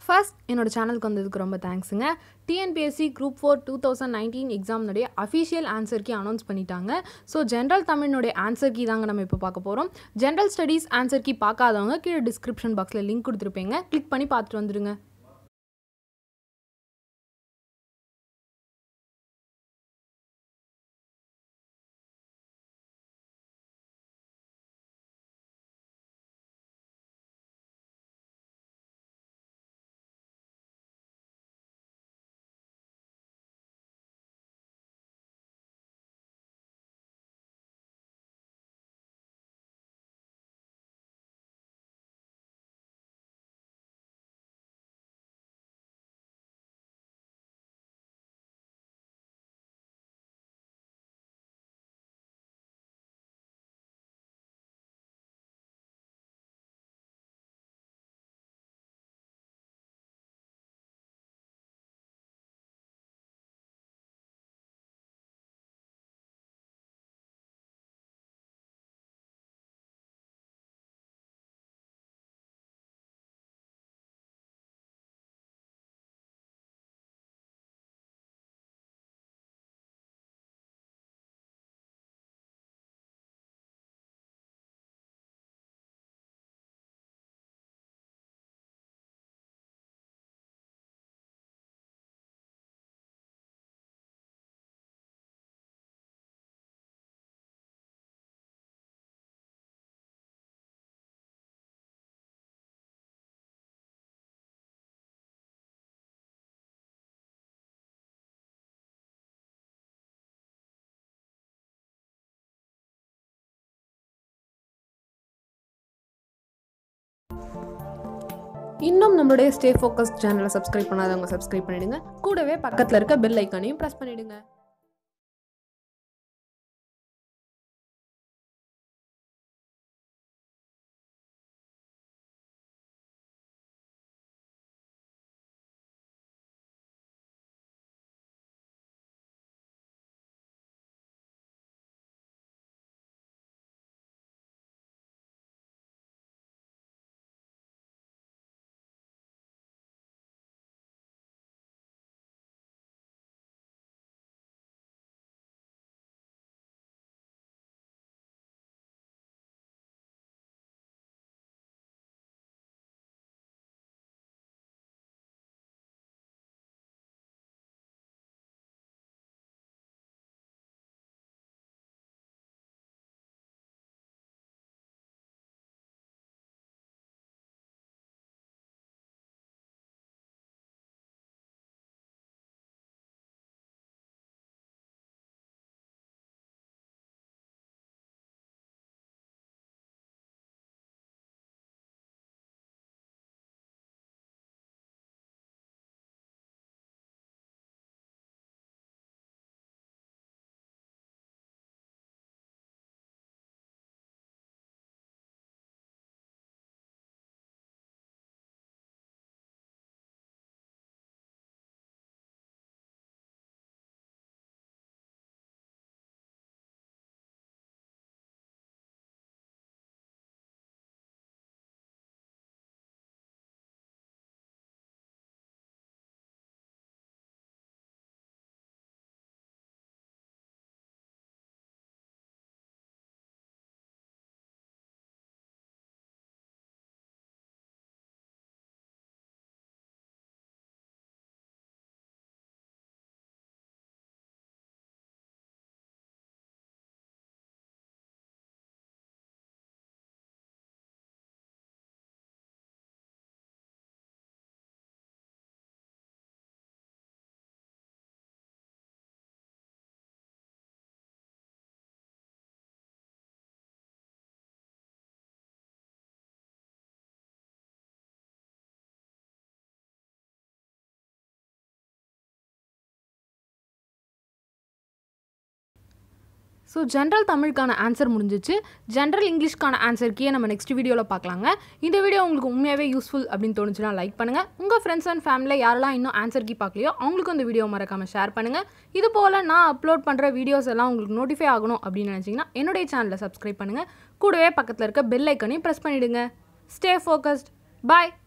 first என்னோட சேனலுக்கு வந்ததுக்கு ரொம்ப தேங்க்ஸுங்க TNPSC group four two thousand nineteen எக்ஸாம்னுடைய அஃபிஷியல் ஆன்சர் கீ அனௌன்ஸ் பண்ணிட்டாங்க ஸோ ஜென்ரல் தமிழ்னுடைய ஆன்சர் கீ தாங்க நம்ம இப்போ பார்க்க போகிறோம் ஜென்ரல் ஸ்டடீஸ் ஆன்சர் கீ பார்க்காதவங்க கீழே டிஸ்கிரிப்ஷன் பாக்ஸில் லிங்க் கொடுத்துருப்பீங்க கிளிக் பண்ணி பார்த்துட்டு வந்துடுங்க இன்னும் நம்மளுடைய ஸ்டே ஃபோக்கஸ் சேனலை சப்ஸ்கிரைப் பண்ணாதவங்க சப்ஸ்கிரைப் பண்ணிடுங்க கூடவே பக்கத்தில் இருக்க பெல் ஐக்கானையும் ப்ரெஸ் பண்ணிடுங்க ஸோ ஜென்ரல் தமிழுக்கான ஆன்சர் முடிஞ்சிச்சு ஜென்ரல் இங்கிலீஷ்க்கான ஆன்சர் கீயை நம்ம நெக்ஸ்ட் வீடியோவில் பார்க்கலாங்க இந்த வீடியோ உங்களுக்கு உண்மையாகவே யூஸ்ஃபுல் அப்படின்னு தோணுச்சுன்னா லைக் பண்ணுங்கள் உங்கள் ஃப்ரெண்ட்ஸ் அண்ட் ஃபேமிலியில் யாரெல்லாம் இன்னும் ஆன்சர் கீ பார்க்கலையோ அவங்களுக்கும் இந்த வீடியோ மறக்காமல் ஷேர் பண்ணுங்கள் இது போல் நான் அப்லோட் பண்ணுற வீடியோஸ் எல்லாம் உங்களுக்கு நோட்டிஃபை ஆகணும் அப்படின்னு நினச்சிங்கன்னா என்னுடைய சேனலை சப்ஸ்கிரைப் பண்ணுங்கள் கூடவே பக்கத்தில் இருக்க பெல் ஐக்கனையும் ப்ரெஸ் பண்ணிவிடுங்க ஸ்டே ஃபோக்கஸ்ட் பாய்